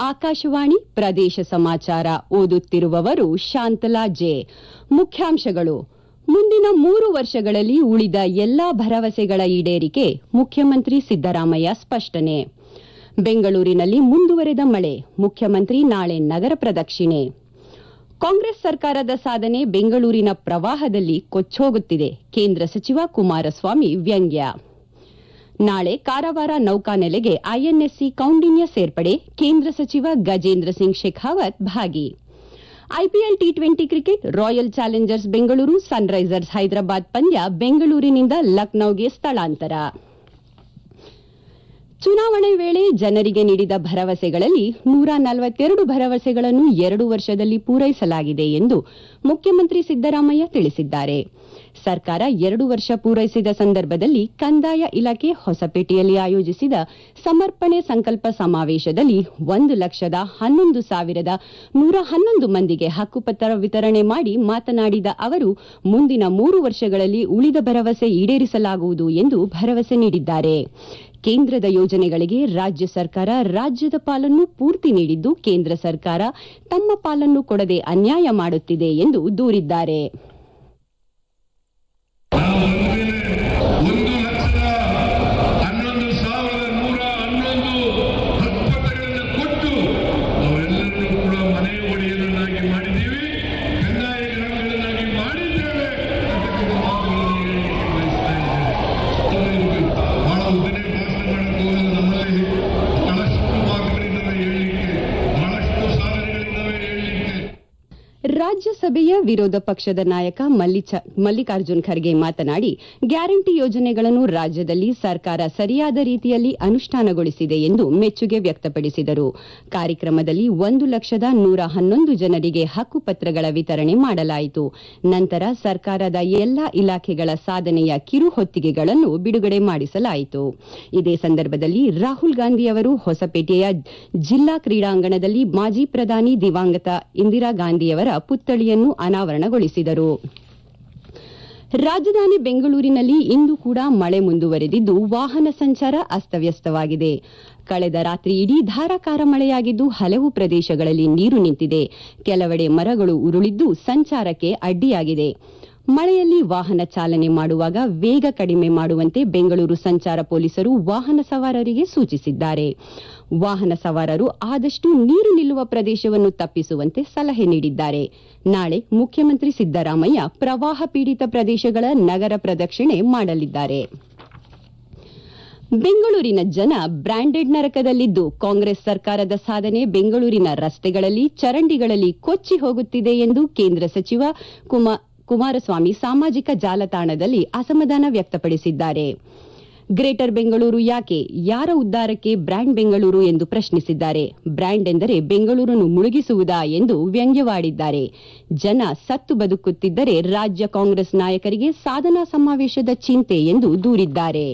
ಆಕಾಶವಾಣಿ ಪ್ರದೇಶ ಸಮಾಚಾರ ಓದುತ್ತಿರುವವರು ಶಾಂತಲಾ ಜೆ ಮುಖ್ಯಾಂಶಗಳು ಮುಂದಿನ ಮೂರು ವರ್ಷಗಳಲ್ಲಿ ಉಳಿದ ಎಲ್ಲಾ ಭರವಸೆಗಳ ಈಡೇರಿಕೆ ಮುಖ್ಯಮಂತ್ರಿ ಸಿದ್ದರಾಮಯ್ಯ ಸ್ಪಷ್ಟನೆ ಬೆಂಗಳೂರಿನಲ್ಲಿ ಮುಂದುವರೆದ ಮಳೆ ಮುಖ್ಯಮಂತ್ರಿ ನಾಳೆ ನಗರ ಪ್ರದಕ್ಷಿಣೆ ಕಾಂಗ್ರೆಸ್ ಸರ್ಕಾರದ ಸಾಧನೆ ಬೆಂಗಳೂರಿನ ಪ್ರವಾಹದಲ್ಲಿ ಕೊಚ್ಚೋಗುತ್ತಿದೆ ಕೇಂದ್ರ ಸಚಿವ ಕುಮಾರಸ್ವಾಮಿ ವ್ಯಂಗ್ಯ ನಾಳೆ ಕಾರವಾರ ನೌಕಾನೆಲೆಗೆ ಐಎನ್ಎಸ್ಸಿ ಕೌಂಡಿನ್ಯ ಸೇರ್ಪಡೆ ಕೇಂದ್ರ ಸಚಿವ ಗಜೇಂದ್ರ ಸಿಂಗ್ ಶೇಖಾವತ್ ಭಾಗಿ IPL T twenty cricket royal challengers Bengaluru sunrisers Hyderabad ಪಂದ್ಯ ಬೆಂಗಳೂರಿನಿಂದ ಲಕ್ನೌಗೆ ಸ್ಥಳಾಂತರ ಚುನಾವಣೆ ವೇಳೆ ಜನರಿಗೆ ನೀಡಿದ ಭರವಸೆಗಳಲ್ಲಿ ನೂರ ನಲವತ್ತೆರಡು ಭರವಸೆಗಳನ್ನು ಎರಡು ವರ್ಷದಲ್ಲಿ ಪೂರೈಸಲಾಗಿದೆ ಎಂದು ಮುಖ್ಯಮಂತ್ರಿ ಸಿದ್ದರಾಮಯ್ಯ ತಿಳಿಸಿದ್ದಾರೆ ಸರ್ಕಾರ ಎರಡು ವರ್ಷ ಪೂರೈಸಿದ ಸಂದರ್ಭದಲ್ಲಿ ಕಂದಾಯ ಇಲಾಖೆ ಹೊಸಪೇಟೆಯಲ್ಲಿ ಆಯೋಜಿಸಿದ ಸಮರ್ಪಣೆ ಸಂಕಲ್ಪ ಸಮಾವೇಶದಲ್ಲಿ ಒಂದು ಲಕ್ಷದ ಹನ್ನೊಂದು ಸಾವಿರದ ನೂರ ಹನ್ನೊಂದು ಮಂದಿಗೆ ಹಕ್ಕುಪತ್ರ ವಿತರಣೆ ಮಾಡಿ ಮಾತನಾಡಿದ ಅವರು ಮುಂದಿನ ಮೂರು ವರ್ಷಗಳಲ್ಲಿ ಉಳಿದ ಭರವಸೆ ಈಡೇರಿಸಲಾಗುವುದು ಎಂದು ಭರವಸೆ ನೀಡಿದ್ದಾರೆ ಕೇಂದ್ರದ ಯೋಜನೆಗಳಿಗೆ ರಾಜ್ಯ ಸರ್ಕಾರ ರಾಜ್ಯದ ಪಾಲನ್ನು ಪೂರ್ತಿ ನೀಡಿದ್ದು ಕೇಂದ್ರ ಸರ್ಕಾರ ತಮ್ಮ ಪಾಲನ್ನು ಕೊಡದೆ ಅನ್ಯಾಯ ಮಾಡುತ್ತಿದೆ ಎಂದು ದೂರಿದ್ದಾರೆ ಒಂದು ಲಕ್ಷದ ಹನ್ನೊಂದು ಸಾವಿರದ ನೂರ ಹನ್ನೊಂದು ಹಕ್ಕುಪತ್ರಗಳನ್ನು ಕೊಟ್ಟು ಅವರೆಲ್ಲರನ್ನೂ ಕೂಡ ಮನೆ ಒಡೆಯರನ್ನಾಗಿ ಮಾಡಿದ್ದೀವಿ ಕಂದಾಯ ಗ್ರಾಮಗಳನ್ನಾಗಿ ಮಾಡಿದ್ದೇವೆ ಅಂತಕ್ಕಂಥ ಮಾತುಗಳನ್ನು ಹೇಳಲಿಕ್ಕೆ ಬಯಸ್ತಾ ಇದ್ದೇನೆ ಬಹಳ ಉದ್ದನೆ ಭಾಷಣ ಮಾಡಕ್ಕೆ ಹೋಗಲ್ಲ ನಮ್ಮಲ್ಲಿ ಬಹಳಷ್ಟು ಮಾತುಗಳಿದ್ದಾವೆ ಹೇಳಲಿಕ್ಕೆ ಬಹಳಷ್ಟು ಸಾಧನೆಗಳಿದ್ದಾವೆ ಹೇಳಲಿಕ್ಕೆ ರಾಜ್ಯಸಭೆಯ ವಿರೋಧ ಪಕ್ಷದ ನಾಯಕ ಮಲ್ಲಿಕಾರ್ಜುನ್ ಖರ್ಗೆ ಮಾತನಾಡಿ ಗ್ಯಾರಂಟಿ ಯೋಜನೆಗಳನ್ನು ರಾಜ್ಯದಲ್ಲಿ ಸರ್ಕಾರ ಸರಿಯಾದ ರೀತಿಯಲ್ಲಿ ಅನುಷ್ಠಾನಗೊಳಿಸಿದೆ ಎಂದು ಮೆಚ್ಚುಗೆ ವ್ಯಕ್ತಪಡಿಸಿದರು ಕಾರ್ಯಕ್ರಮದಲ್ಲಿ ಒಂದು ಲಕ್ಷದ ನೂರ ಹನ್ನೊಂದು ಜನರಿಗೆ ಹಕ್ಕುಪತ್ರಗಳ ವಿತರಣೆ ಮಾಡಲಾಯಿತು ನಂತರ ಸರ್ಕಾರದ ಎಲ್ಲಾ ಇಲಾಖೆಗಳ ಸಾಧನೆಯ ಕಿರು ಹೊತ್ತಿಗೆಗಳನ್ನು ಬಿಡುಗಡೆ ಮಾಡಿಸಲಾಯಿತು ಇದೇ ಸಂದರ್ಭದಲ್ಲಿ ರಾಹುಲ್ ಗಾಂಧಿ ಅವರು ಹೊಸಪೇಟೆಯ ಜಿಲ್ಲಾ ಕ್ರೀಡಾಂಗಣದಲ್ಲಿ ಮಾಜಿ ಪ್ರಧಾನಿ ದಿವಂಗತ ಇಂದಿರಾ ಗಾಂಧಿಯವರ ಪುತ್ಥಳಿಯನ್ನು ಅನಾವರಣಗೊಳಿಸಿದರು ರಾಜಧಾನಿ ಬೆಂಗಳೂರಿನಲ್ಲಿ ಇಂದು ಕೂಡ ಮಳೆ ಮುಂದುವರೆದಿದ್ದು ವಾಹನ ಸಂಚಾರ ಅಸ್ತವ್ಯಸ್ತವಾಗಿದೆ ಕಳೆದ ರಾತ್ರಿ ಇಡೀ ಧಾರಾಕಾರ ಮಳೆಯಾಗಿದ್ದು ಹಲವು ಪ್ರದೇಶಗಳಲ್ಲಿ ನೀರು ನಿಂತಿದೆ ಕೆಲವೆಡೆ ಮರಗಳು ಉರುಳಿದ್ದು ಸಂಚಾರಕ್ಕೆ ಅಡ್ಡಿಯಾಗಿದೆ ಮಳೆಯಲ್ಲಿ ವಾಹನ ಚಾಲನೆ ಮಾಡುವಾಗ ವೇಗ ಕಡಿಮೆ ಮಾಡುವಂತೆ ಬೆಂಗಳೂರು ಸಂಚಾರ ಪೊಲೀಸರು ವಾಹನ ಸವಾರರಿಗೆ ಸೂಚಿಸಿದ್ದಾರೆ ವಾಹನ ಸವಾರರು ಆದಷ್ಟು ನೀರು ನಿಲ್ಲುವ ಪ್ರದೇಶವನ್ನು ತಪ್ಪಿಸುವಂತೆ ಸಲಹೆ ನೀಡಿದ್ದಾರೆ ನಾಳೆ ಮುಖ್ಯಮಂತ್ರಿ ಸಿದ್ದರಾಮಯ್ಯ ಪ್ರವಾಹ ಪೀಡಿತ ಪ್ರದೇಶಗಳ ನಗರ ಪ್ರದಕ್ಷಿಣೆ ಮಾಡಲಿದ್ದಾರೆ ಬೆಂಗಳೂರಿನ ಜನ ಬ್ರಾಂಡೆಡ್ ನರಕದಲ್ಲಿದ್ದು ಕಾಂಗ್ರೆಸ್ ಸರ್ಕಾರದ ಸಾಧನೆ ಬೆಂಗಳೂರಿನ ರಸ್ತೆಗಳಲ್ಲಿ ಚರಂಡಿಗಳಲ್ಲಿ ಕೊಚ್ಚಿ ಹೋಗುತ್ತಿದೆ ಎಂದು ಕೇಂದ್ರ ಸಚಿವ ಕುಮಾರಸ್ವಾಮಿ ಸಾಮಾಜಿಕ ಜಾಲತಾಣದಲ್ಲಿ ಅಸಮಾಧಾನ ವ್ಯಕ್ತಪಡಿಸಿದ್ದಾರೆ ಗ್ರೇಟರ್ ಬೆಂಗಳೂರು ಯಾಕೆ ಯಾರ ಉದ್ದಾರಕ್ಕೆ ಬ್ರ್ಯಾಂಡ್ ಬೆಂಗಳೂರು ಎಂದು ಪ್ರಶ್ನಿಸಿದ್ದಾರೆ ಬ್ರ್ಯಾಂಡ್ ಎಂದರೆ ಬೆಂಗಳೂರನ್ನು ಮುಳುಗಿಸುವುದಾ ಎಂದು ವ್ಯಂಗ್ಯವಾಡಿದ್ದಾರೆ ಜನ ಸತ್ತು ಬದುಕುತ್ತಿದ್ದರೆ ರಾಜ್ಯ ಕಾಂಗ್ರೆಸ್ ನಾಯಕರಿಗೆ ಸಾಧನಾ ಸಮಾವೇಶದ ಚಿಂತೆ ಎಂದು ದೂರಿದ್ದಾರೆ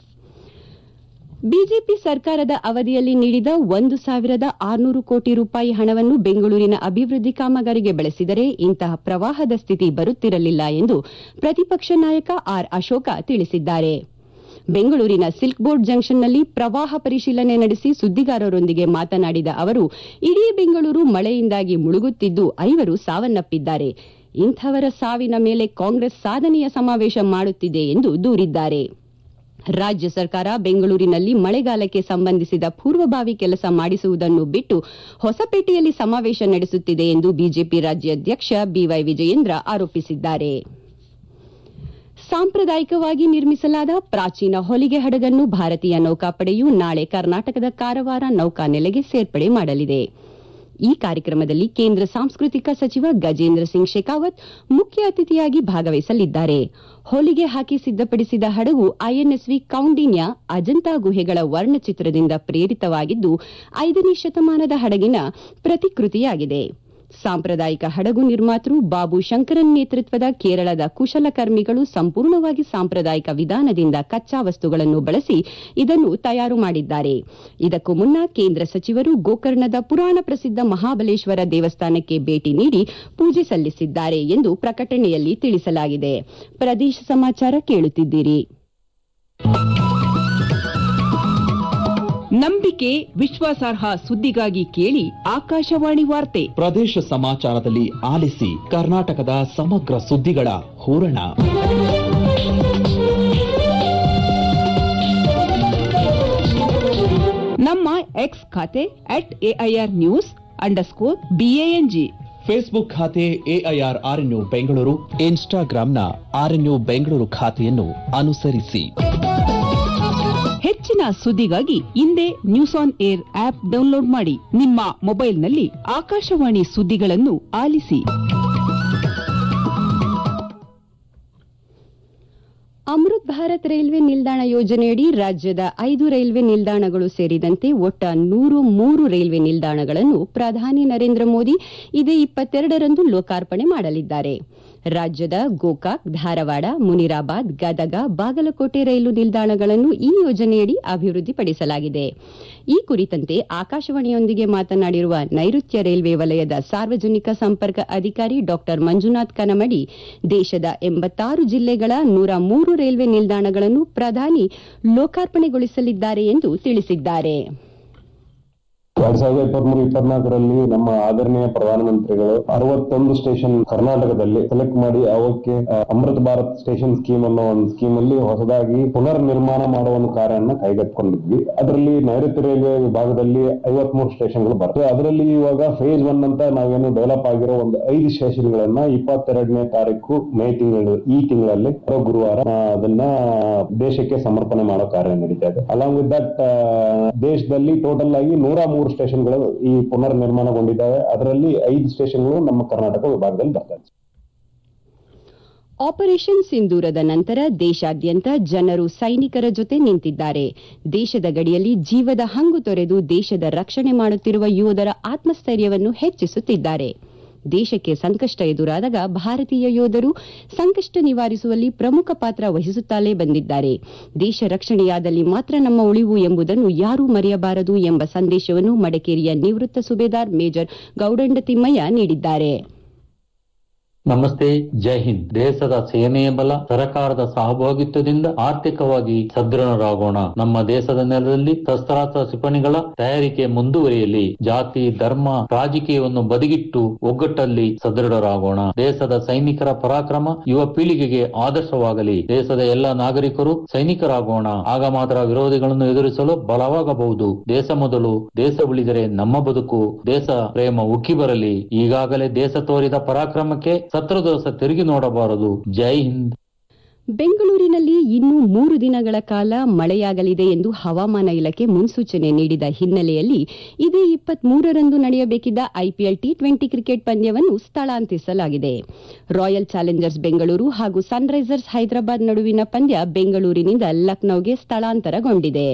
ಬಿಜೆಪಿ ಸರ್ಕಾರದ ಅವಧಿಯಲ್ಲಿ ನೀಡಿದ ಒಂದು ಸಾವಿರದ ಆರುನೂರು ಕೋಟಿ ರೂಪಾಯಿ ಹಣವನ್ನು ಬೆಂಗಳೂರಿನ ಅಭಿವೃದ್ಧಿ ಕಾಮಗಾರಿಗೆ ಬಳಸಿದರೆ ಇಂತಹ ಪ್ರವಾಹದ ಸ್ಥಿತಿ ಬರುತ್ತಿರಲಿಲ್ಲ ಎಂದು ಪ್ರತಿಪಕ್ಷ ನಾಯಕ ಆರ್ ಅಶೋಕ ತಿಳಿಸಿದ್ದಾರೆ ಬೆಂಗಳೂರಿನ ಸಿಲ್ಕ್ ಬೋರ್ಡ್ ಜಂಕ್ಷನ್ನಲ್ಲಿ ಪ್ರವಾಹ ಪರಿಶೀಲನೆ ನಡೆಸಿ ಸುದ್ದಿಗಾರರೊಂದಿಗೆ ಮಾತನಾಡಿದ ಅವರು ಇಡೀ ಬೆಂಗಳೂರು ಮಳೆಯಿಂದಾಗಿ ಮುಳುಗುತ್ತಿದ್ದು ಐವರು ಸಾವನ್ನಪ್ಪಿದ್ದಾರೆ ಇಂಥವರ ಸಾವಿನ ಮೇಲೆ ಕಾಂಗ್ರೆಸ್ ಸಾಧನೆಯ ಸಮಾವೇಶ ಮಾಡುತ್ತಿದೆ ಎಂದು ದೂರಿದ್ದಾರೆ ರಾಜ್ಯ ಸರ್ಕಾರ ಬೆಂಗಳೂರಿನಲ್ಲಿ ಮಳೆಗಾಲಕ್ಕೆ ಸಂಬಂಧಿಸಿದ ಪೂರ್ವಭಾವಿ ಕೆಲಸ ಮಾಡಿಸುವುದನ್ನು ಬಿಟ್ಟು ಹೊಸಪೇಟೆಯಲ್ಲಿ ಸಮಾವೇಶ ನಡೆಸುತ್ತಿದೆ ಎಂದು ಬಿಜೆಪಿ ರಾಜ್ಯಾಧ್ಯಕ್ಷ ಬಿವೈ ವಿಜಯೇಂದ್ರ ಆರೋಪಿಸಿದ್ದಾರೆ ಸಾಂಪ್ರದಾಯಿಕವಾಗಿ ನಿರ್ಮಿಸಲಾದ ಪ್ರಾಚೀನ ಹೊಲಿಗೆ ಹಡಗನ್ನು ಭಾರತೀಯ ನೌಕಾಪಡೆಯು ನಾಳೆ ಕರ್ನಾಟಕದ ಕಾರವಾರ ನೌಕಾನೆಲೆಗೆ ಸೇರ್ಪಡೆ ಮಾಡಲಿದೆ ಈ ಕಾರ್ಯಕ್ರಮದಲ್ಲಿ ಕೇಂದ್ರ ಸಾಂಸ್ಕೃತಿಕ ಸಚಿವ ಗಜೇಂದ್ರ ಸಿಂಗ್ ಶೇಖಾವತ್ ಮುಖ್ಯ ಅತಿಥಿಯಾಗಿ ಭಾಗವಹಿಸಲಿದ್ದಾರೆ ಹೊಲಿಗೆ ಹಾಕಿ ಸಿದ್ದಪಡಿಸಿದ ಹಡಗು ಐಎನ್ಎಸ್ವಿ ಕೌಂಡಿನ್ಯ ಅಜಂತಾ ಗುಹೆಗಳ ವರ್ಣಚಿತ್ರದಿಂದ ಪ್ರೇರಿತವಾಗಿದ್ದು ಐದನೇ ಶತಮಾನದ ಹಡಗಿನ ಪ್ರತಿಕೃತಿಯಾಗಿದೆ ಸಾಂಪ್ರದಾಯಿಕ ಹಡಗು ನಿರ್ಮಾತೃ ಬಾಬು ಶಂಕರನ್ ನೇತೃತ್ವದ ಕೇರಳದ ಕುಶಲಕರ್ಮಿಗಳು ಸಂಪೂರ್ಣವಾಗಿ ಸಾಂಪ್ರದಾಯಿಕ ವಿಧಾನದಿಂದ ಕಚ್ಚಾ ವಸ್ತುಗಳನ್ನು ಬಳಸಿ ಇದನ್ನು ತಯಾರು ಮಾಡಿದ್ದಾರೆ ಇದಕ್ಕೂ ಮುನ್ನ ಕೇಂದ್ರ ಸಚಿವರು ಗೋಕರ್ಣದ ಪುರಾಣ ಪ್ರಸಿದ್ಧ ಮಹಾಬಲೇಶ್ವರ ದೇವಸ್ಥಾನಕ್ಕೆ ಭೇಟಿ ನೀಡಿ ಪೂಜೆ ಸಲ್ಲಿಸಿದ್ದಾರೆ ಎಂದು ಪ್ರಕಟಣೆಯಲ್ಲಿ ತಿಳಿಸಲಾಗಿದೆ ಪ್ರದೇಶ ಸಮಾಚಾರ ಕೇಳುತ್ತಿದ್ದೀರಿ ನಂಬಿಕೆ ವಿಶ್ವಾಸಾರ್ಹ ಸುದ್ದಿಗಾಗಿ ಕೇಳಿ ಆಕಾಶವಾಣಿ ವಾರ್ತೆ ಪ್ರದೇಶ ಸಮಾಚಾರದಲ್ಲಿ ಆಲಿಸಿ ಕರ್ನಾಟಕದ ಸಮಗ್ರ ಸುದ್ದಿಗಳ ಹೂರಣ ನಮ್ಮ ಎಕ್ಸ್ ಖಾತೆ at AIR news underscore BANG Facebook ಖಾತೆ ಎಐಆರ್ ಆರ್ಎನ್ಯು ಬೆಂಗಳೂರು ಇನ್ಸ್ಟಾಗ್ರಾಂನ ಆರ್ಎನ್ಯು ಬೆಂಗಳೂರು ಖಾತೆಯನ್ನು ಅನುಸರಿಸಿ ಹೆಚ್ಚಿನ ಸುದ್ದಿಗಾಗಿ ಹಿಂದೆ news on air app download ಮಾಡಿ ನಿಮ್ಮ ಮೊಬೈಲ್ನಲ್ಲಿ ಆಕಾಶವಾಣಿ ಸುದ್ದಿಗಳನ್ನು ಆಲಿಸಿ ಅಮೃತ್ ಭಾರತ್ ರೈಲ್ವೆ ನಿಲ್ದಾಣ ಯೋಜನೆಯಡಿ ರಾಜ್ಯದ ಐದು ರೈಲ್ವೆ ನಿಲ್ದಾಣಗಳು ಸೇರಿದಂತೆ ಒಟ್ಟ ನೂರು ಮೂರು ರೈಲ್ವೆ ನಿಲ್ದಾಣಗಳನ್ನು ಪ್ರಧಾನಿ ನರೇಂದ್ರ ಮೋದಿ ಇದೇ ಇಪ್ಪತ್ತೆರಡರಂದು ಲೋಕಾರ್ಪಣೆ ಮಾಡಲಿದ್ದಾರೆ ರಾಜ್ಯದ ಗೋಕಾಕ್ ಧಾರವಾಡ ಮುನಿರಾಬಾದ್ ಗದಗ ಬಾಗಲಕೋಟೆ ರೈಲು ನಿಲ್ದಾಣಗಳನ್ನು ಈ ಯೋಜನೆಯಡಿ ಅಭಿವೃದ್ಧಿಪಡಿಸಲಾಗಿದೆ ಈ ಕುರಿತಂತೆ ಆಕಾಶವಾಣಿಯೊಂದಿಗೆ ಮಾತನಾಡಿರುವ ನೈಋತ್ಯ ರೈಲ್ವೆ ವಲಯದ ಸಾರ್ವಜನಿಕ ಸಂಪರ್ಕ ಅಧಿಕಾರಿ ಡಾ ಮಂಜುನಾಥ್ ಕನಮಡಿ ದೇಶದ ಎಂಬತ್ತಾರು ಜಿಲ್ಲೆಗಳ ನೂರ ಮೂರು ರೈಲ್ವೆ ನಿಲ್ದಾಣಗಳನ್ನು ಪ್ರಧಾನಿ ಲೋಕಾರ್ಪಣೆಗೊಳಿಸಲಿದ್ದಾರೆ ಎಂದು ತಿಳಿಸಿದ್ದಾರೆ ಎರಡ್ ಸಾವಿರದ ಇಪ್ಪತ್ಮೂರು ಇಪ್ಪತ್ನಾಲ್ಕರಲ್ಲಿ ನಮ್ಮ ಆದರಣೀಯ ಪ್ರಧಾನಮಂತ್ರಿಗಳು ಅರವತ್ತೊಂದು ಸ್ಟೇಷನ್ ಕರ್ನಾಟಕದಲ್ಲಿ ಸೆಲೆಕ್ಟ್ ಮಾಡಿ ಅವಕ್ಕೆ ಆ, ಅಮೃತ ಭಾರತ್ ಸ್ಟೇಷನ್ ಸ್ಕೀಮ್ ಅನ್ನೋ ಒಂದು ಸ್ಕೀಮ್ ಅಲ್ಲಿ ಹೊಸದಾಗಿ ಪುನರ್ ನಿರ್ಮಾಣ ಮಾಡುವ ಒಂದು ಕಾರ್ಯನ ಕೈಗೆತ್ತಿಕೊಂಡಿದ್ವಿ ಅದರಲ್ಲಿ ನೈಋತ್ಯ ರೈಲ್ವೆ ವಿಭಾಗದಲ್ಲಿ ಐವತ್ಮೂರು ಸ್ಟೇಷನ್ಗಳು ಬರ್ತವೆ ಅದರಲ್ಲಿ ಇವಾಗ ಫೇಸ್ ಒನ್ ಅಂತ ನಾವೇನು ಡೆವಲಪ್ ಆಗಿರೋ ಒಂದು ಐದು ಸ್ಟೇಷನ್ಗಳನ್ನ ಇಪ್ಪತ್ತೆರಡನೇ ತಾರೀಕು ಮೇ ತಿಂಗಳು ಈ ತಿಂಗಳಲ್ಲಿ ಬರೋ ಗುರುವಾರ ಆ, ಅದನ್ನ ದೇಶಕ್ಕೆ ಸಮರ್ಪಣೆ ಮಾಡೋ ಕಾರ್ಯ ನಡೀತಾ ಇದೆ ಅಲಾಂಗ್ ವಿತ್ ದಟ್ ದೇಶದಲ್ಲಿ ಟೋಟಲ್ ಆಗಿ ನೂರ ಮೂರು ಸ್ಟೇಷನ್ಗಳು ಈ ಪುನರ್ ನಿರ್ಮಾಣಗೊಂಡಿದ್ದಾವೆ ಅದರಲ್ಲಿ ಐದು ಸ್ಟೇಷನ್ಗಳು ನಮ್ಮ ಕರ್ನಾಟಕ ವಿಭಾಗದಲ್ಲಿ ಬರ್ತವೆ ಆಪರೇಷನ್ ಸಿಂಧೂರದ ನಂತರ ದೇಶಾದ್ಯಂತ ಜನರು ಸೈನಿಕರ ಜೊತೆ ನಿಂತಿದ್ದಾರೆ ದೇಶದ ಗಡಿಯಲ್ಲಿ ಜೀವದ ಹಂಗು ತೊರೆದು ದೇಶದ ರಕ್ಷಣೆ ಮಾಡುತ್ತಿರುವ ಯೋಧರ ಆತ್ಮಸ್ಥೈರ್ಯವನ್ನು ಹೆಚ್ಚಿಸುತ್ತಿದ್ದಾರೆ ದೇಶಕ್ಕೆ ಸಂಕಷ್ಟ ಎದುರಾದಾಗ ಭಾರತೀಯ ಯೋಧರು ಸಂಕಷ್ಟ ನಿವಾರಿಸುವಲ್ಲಿ ಪ್ರಮುಖ ಪಾತ್ರ ವಹಿಸುತ್ತಲೇ ಬಂದಿದ್ದಾರೆ ದೇಶ ರಕ್ಷಣೆಯಾದಲ್ಲಿ ಮಾತ್ರ ನಮ್ಮ ಉಳಿವು ಎಂಬುದನ್ನು ಯಾರೂ ಮರೆಯಬಾರದು ಎಂಬ ಸಂದೇಶವನ್ನು ಮಡಿಕೇರಿಯ ನಿವೃತ್ತ ಸುಬೇದಾರ್ ಮೇಜರ್ ಗೌಡಂಡ ತಿಮ್ಮಯ್ಯ ನೀಡಿದ್ದಾರೆ ನಮಸ್ತೆ ಜೈ ಹಿಂದ್ ದೇಶದ ಸೇನೆಯ ಬಲ ಸರ್ಕಾರದ ಸಹಭಾಗಿತ್ವದಿಂದ ಆರ್ಥಿಕವಾಗಿ ಸದೃಢರಾಗೋಣ ನಮ್ಮ ದೇಶದ ನೆಲದಲ್ಲಿ ಶಸ್ತ್ರಾಸ್ತ್ರ ಕ್ಷಿಪಣಿಗಳ ತಯಾರಿಕೆ ಮುಂದುವರಿಯಲಿ ಜಾತಿ ಧರ್ಮ ರಾಜಕೀಯವನ್ನು ಬದಿಗಿಟ್ಟು ಒಗ್ಗಟ್ಟಲ್ಲಿ ಸದೃಢರಾಗೋಣ ದೇಶದ ಸೈನಿಕರ ಪರಾಕ್ರಮ ಯುವ ಪೀಳಿಗೆಗೆ ಆದರ್ಶವಾಗಲಿ ದೇಶದ ಎಲ್ಲ ನಾಗರಿಕರು ಸೈನಿಕರಾಗೋಣ ಆಗ ಮಾತ್ರ ವಿರೋಧಿಗಳನ್ನು ಎದುರಿಸಲು ಬಲವಾಗಬಹುದು ದೇಶ ಮೊದಲು ದೇಶ ಉಳಿದರೆ ನಮ್ಮ ಬದುಕು ದೇಶ ಪ್ರೇಮ ಉಕ್ಕಿ ಬರಲಿ ಈಗಾಗಲೇ ದೇಶ ತೋರಿದ ಪರಾಕ್ರಮಕ್ಕೆ ಶತ್ರುದೋಷ ತಿರುಗಿ ನೋಡಬಾರದು ಜೈ ಹಿಂದ್ ಬೆಂಗಳೂರಿನಲ್ಲಿ ಇನ್ನೂ ಮೂರು ದಿನಗಳ ಕಾಲ ಮಳೆಯಾಗಲಿದೆ ಎಂದು ಹವಾಮಾನ ಇಲಾಖೆ ಮುನ್ಸೂಚನೆ ನೀಡಿದ ಹಿನ್ನೆಲೆಯಲ್ಲಿ ಇದೇ ಇಪ್ಪತ್ಮೂರರಂದು ನಡೆಯಬೇಕಿದ್ದ ಐಪಿಎಲ್ ಟಿ ಟ್ವೆಂಟಿ ಕ್ರಿಕೆಟ್ ಪಂದ್ಯವನ್ನು ಸ್ಥಳಾಂತರಿಸಲಾಗಿದೆ ರಾಯಲ್ ಚಾಲೆಂಜರ್ಸ್ ಬೆಂಗಳೂರು ಹಾಗೂ ಸನ್ರೈಸರ್ಸ್ ಹೈದರಾಬಾದ್ ನಡುವಿನ ಪಂದ್ಯ ಬೆಂಗಳೂರಿನಿಂದ ಲಕ್ನೋಗೆ ಸ್ಥಳಾಂತರಗೊಂಡಿದೆ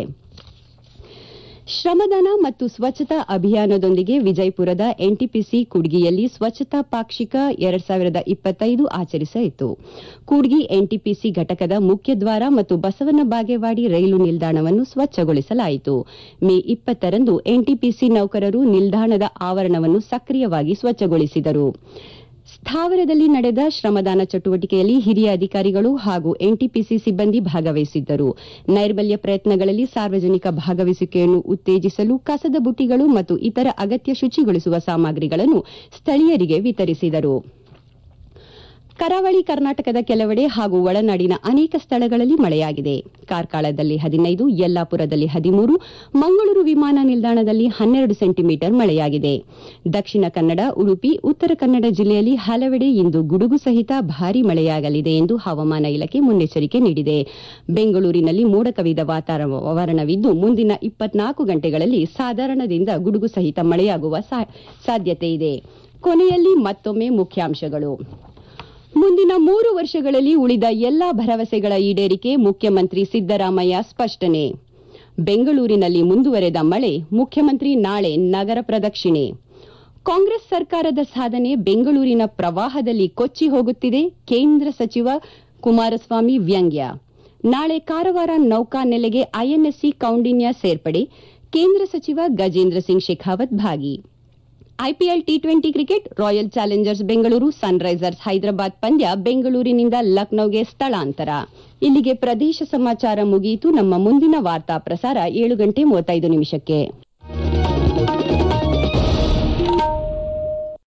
ಶ್ರಮದಾನ ಮತ್ತು ಸ್ವಚ್ಛತಾ ಅಭಿಯಾನದೊಂದಿಗೆ ವಿಜಯಪುರದ ಎನ್ಟಿಪಿಸಿ ಕೂಡ್ಗಿಯಲ್ಲಿ ಸ್ವಚ್ಛತಾ ಪಾಕ್ಷಿಕ ಎರಡ್ ಸಾವಿರದ ಇಪ್ಪತ್ತೈದು ಆಚರಿಸಲಾಯಿತು ಕೂಡ್ಗಿ ಎನ್ಟಿಪಿಸಿ ಘಟಕದ ಮುಖ್ಯದ್ವಾರ ಮತ್ತು ಬಸವನ ಬಾಗೇವಾಡಿ ರೈಲು ನಿಲ್ದಾಣವನ್ನು ಸ್ವಚ್ಛಗೊಳಿಸಲಾಯಿತು ಮೇ ಇಪ್ಪತ್ತರಂದು ಎನ್ಟಿಪಿಸಿ ನೌಕರರು ನಿಲ್ದಾಣದ ಆವರಣವನ್ನು ಸಕ್ರಿಯವಾಗಿ ಸ್ವಚ್ಛಗೊಳಿಸಿದರು ಸ್ಥಾವರದಲ್ಲಿ ನಡೆದ ಶ್ರಮದಾನ ಚಟುವಟಿಕೆಯಲ್ಲಿ ಹಿರಿಯ ಅಧಿಕಾರಿಗಳು ಹಾಗೂ ಎನ್ಟಿಪಿಸಿ ಸಿಬ್ಬಂದಿ ಭಾಗವಹಿಸಿದ್ದರು ನೈರ್ಮಲ್ಯ ಪ್ರಯತ್ನಗಳಲ್ಲಿ ಸಾರ್ವಜನಿಕ ಭಾಗವಹಿಸುವಿಕೆಯನ್ನು ಉತ್ತೇಜಿಸಲು ಕಸದ ಬುಟ್ಟಿಗಳು ಮತ್ತು ಇತರ ಅಗತ್ಯ ಶುಚಿಗೊಳಿಸುವ ಸಾಮಗ್ರಿಗಳನ್ನು ಸ್ಥಳೀಯರಿಗೆ ವಿತರಿಸಿದರು ಕರಾವಳಿ ಕರ್ನಾಟಕದ ಕೆಲವೆಡೆ ಹಾಗೂ ಒಳನಾಡಿನ ಅನೇಕ ಸ್ಥಳಗಳಲ್ಲಿ ಮಳೆಯಾಗಿದೆ ಕಾರ್ಕಳದಲ್ಲಿ ಹದಿನೈದು ಯಲ್ಲಾಪುರದಲ್ಲಿ ಹದಿಮೂರು ಮಂಗಳೂರು ವಿಮಾನ ನಿಲ್ದಾಣದಲ್ಲಿ ಹನ್ನೆರಡು ಸೆಂಟಿಮೀಟರ್ ಮಳೆಯಾಗಿದೆ ದಕ್ಷಿಣ ಕನ್ನಡ ಉಡುಪಿ ಉತ್ತರ ಕನ್ನಡ ಜಿಲ್ಲೆಯಲ್ಲಿ ಹಲವೆಡೆ ಇಂದು ಗುಡುಗು ಸಹಿತ ಭಾರೀ ಮಳೆಯಾಗಲಿದೆ ಎಂದು ಹವಾಮಾನ ಇಲಾಖೆ ಮುನ್ನೆಚ್ಚರಿಕೆ ನೀಡಿದೆ ಬೆಂಗಳೂರಿನಲ್ಲಿ ಮೋಡ ಕವಿದ ವಾತಾವರಣವಿದ್ದು ಮುಂದಿನ ಇಪ್ಪತ್ನಾಲ್ಕು ಗಂಟೆಗಳಲ್ಲಿ ಸಾಧಾರಣದಿಂದ ಗುಡುಗು ಸಹಿತ ಮಳೆಯಾಗುವ ಸಾ- ಸಾಧ್ಯತೆ ಇದೆ ಕೊನೆಯಲ್ಲಿ ಮತ್ತೊಮ್ಮೆ ಮುಖ್ಯಾಂಶಗಳು ಮುಂದಿನ ಮೂರು ವರ್ಷಗಳಲ್ಲಿ ಉಳಿದ ಎಲ್ಲಾ ಭರವಸೆಗಳ ಈಡೇರಿಕೆ ಮುಖ್ಯಮಂತ್ರಿ ಸಿದ್ದರಾಮಯ್ಯ ಸ್ಪಷ್ಟನೆ ಬೆಂಗಳೂರಿನಲ್ಲಿ ಮುಂದುವರೆದ ಮಳೆ ಮುಖ್ಯಮಂತ್ರಿ ನಾಳೆ ನಗರ ಪ್ರದಕ್ಷಿಣೆ ಕಾಂಗ್ರೆಸ್ ಸರ್ಕಾರದ ಸಾಧನೆ ಬೆಂಗಳೂರಿನ ಪ್ರವಾಹದಲ್ಲಿ ಕೊಚ್ಚಿ ಹೋಗುತ್ತಿದೆ ಕೇಂದ್ರ ಸಚಿವ ಕುಮಾರಸ್ವಾಮಿ ವ್ಯಂಗ್ಯ ನಾಳೆ ಕಾರವಾರ ನೌಕಾ ನೆಲೆಗೆ ಐಎನ್ಎಸ್ಸಿ ಕೌಂಡಿನ್ಯ ಸೇರ್ಪಡೆ ಕೇಂದ್ರ ಸಚಿವ ಗಜೇಂದ್ರ ಸಿಂಗ್ ಶೇಖಾವತ್ ಭಾಗಿ IPL T twenty cricket royal challengers Bengaluru sunrisers Hyderabad ಪಂದ್ಯ ಬೆಂಗಳೂರಿನಿಂದ ಲಕ್ನೋಗೆ ಸ್ಥಳಾಂತರ ಇಲ್ಲಿಗೆ ಪ್ರದೇಶ ಸಮಾಚಾರ ಮುಗಿಯಿತು ನಮ್ಮ ಮುಂದಿನ ವಾರ್ತಾ ಪ್ರಸಾರ ಏಳು ಗಂಟೆ ಮೂವತ್ತೈದು ನಿಮಿಷಕ್ಕೆ